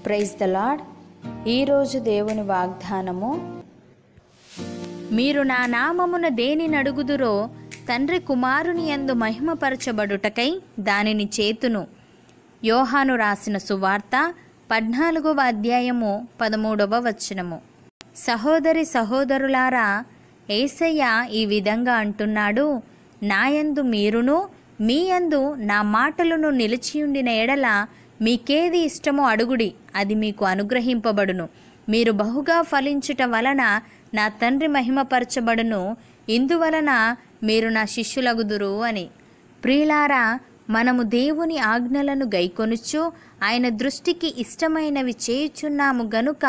praise the lord ఈరోజు దేవుని వాగ్దానము మీరు నా నామమున దేనిని అడుగుదురో తండ్రి కుమారుని యందు మహిమపరచబడుటకై దానిని చేతును యోహాను రాసిన సువార్త పద్నాలుగవ అధ్యాయము పదమూడవ వచనము సహోదరి సహోదరులారా ఏసయ్య ఈ విధంగా అంటున్నాడు నాయందు మీరును మీయందు నా మాటలను నిలిచియుండిన ఎడల మీకేది ఇష్టమో అడుగుడి అది మీకు అనుగ్రహింపబడును మీరు బహుగా ఫలించుట వలన నా తండ్రి మహిమపరచబడును ఇందువలన మీరు నా శిష్యులగుదురు అని ప్రియులారా మనము దేవుని ఆజ్ఞలను గైకొనుచు ఆయన దృష్టికి ఇష్టమైనవి చేయుచున్నాము గనుక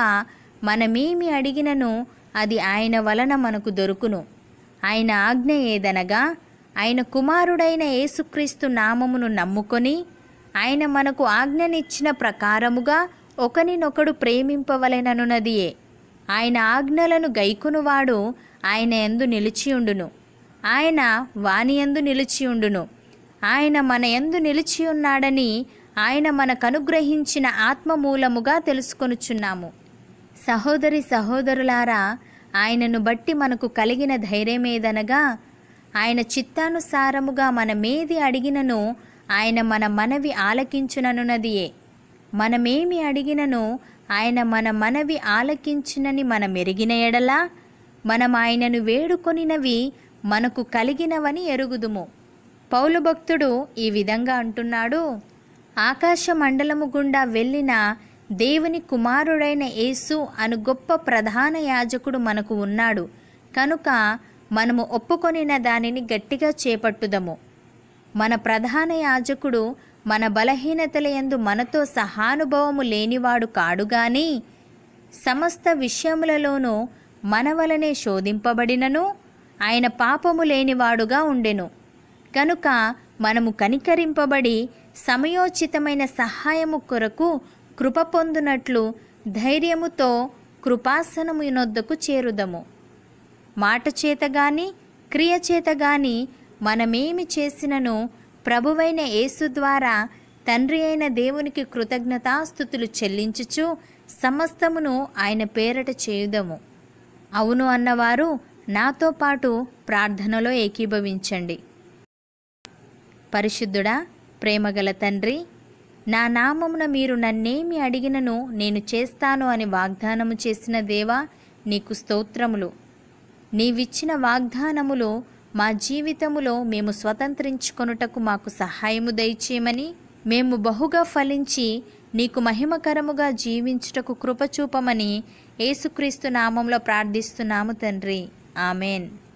మనమేమి అడిగినను అది ఆయన వలన మనకు దొరుకును ఆయన ఆజ్ఞ ఏదనగా ఆయన కుమారుడైన యేసుక్రీస్తు నామమును నమ్ముకొని ఆయన మనకు ఆజ్ఞనిచ్చిన ప్రకారముగా ఒకనినొకడు ప్రేమింపవలెననున్నదియే ఆయన ఆజ్ఞలను గైకొనువాడు ఆయన ఎందు నిలిచియుండును ఆయన వాని యందు నిలిచియుండును ఆయన మన యందు నిలిచి ఉన్నాడని ఆయన మనకు అనుగ్రహించిన ఆత్మ మూలముగా తెలుసుకొనుచున్నాము సహోదరి సహోదరులారా ఆయనను బట్టి మనకు కలిగిన ధైర్యమేదనగా ఆయన చిత్తానుసారముగా మనమేది అడిగినను ఆయన మన మనవి ఆలకించుననున్నదియే మనమేమి అడిగినను ఆయన మన మనవి ఆలకించునని మనం ఎరిగిన ఎడలా మనం ఆయనను వేడుకొనినవి మనకు కలిగినవని ఎరుగుదుము పౌలు భక్తుడు ఈ విధంగా అంటున్నాడు ఆకాశ మండలము గుండా వెళ్ళిన దేవుని కుమారుడైన యేసు అను గొప్ప ప్రధాన యాజకుడు మనకు ఉన్నాడు కనుక మనము ఒప్పుకొనిన దానిని గట్టిగా చేపట్టుదము మన ప్రధాన యాజకుడు మన బలహీనతల యందు మనతో సహానుభవము లేనివాడు కాడు గాని సమస్త విషయములలోనూ మన వలనే శోధింపబడినను ఆయన పాపము లేనివాడుగా ఉండెను కనుక మనము కనికరింపబడి సమయోచితమైన సహాయము కొరకు కృప పొందునట్లు ధైర్యముతో కృపాసనమునొద్దకు చేరుదము మాట చేత గాని క్రియ చేత గాని మనమేమి చేసినను ప్రభువైన యేసు ద్వారా తండ్రి అయిన దేవునికి కృతజ్ఞతాస్థుతులు చెల్లించుచు సమస్తమును ఆయన పేరట చేయుదము అవును అన్నవారు నాతో పాటు ప్రార్థనలో ఏకీభవించండి పరిశుద్ధుడా ప్రేమగల తండ్రి నా నామమున మీరు నన్నేమి అడిగినను నేను చేస్తాను అని వాగ్దానము చేసిన దేవా నీకు స్తోత్రములు నీవిచ్చిన వాగ్దానములు మా జీవితములో మేము స్వతంత్రించుకొనుటకు మాకు సహాయము దయచేయమని మేము బహుగా ఫలించి నీకు మహిమకరముగా జీవించుటకు కృపచూపమని యేసుక్రీస్తు నామంలో ప్రార్థిస్తున్నాము తండ్రి ఆమెన్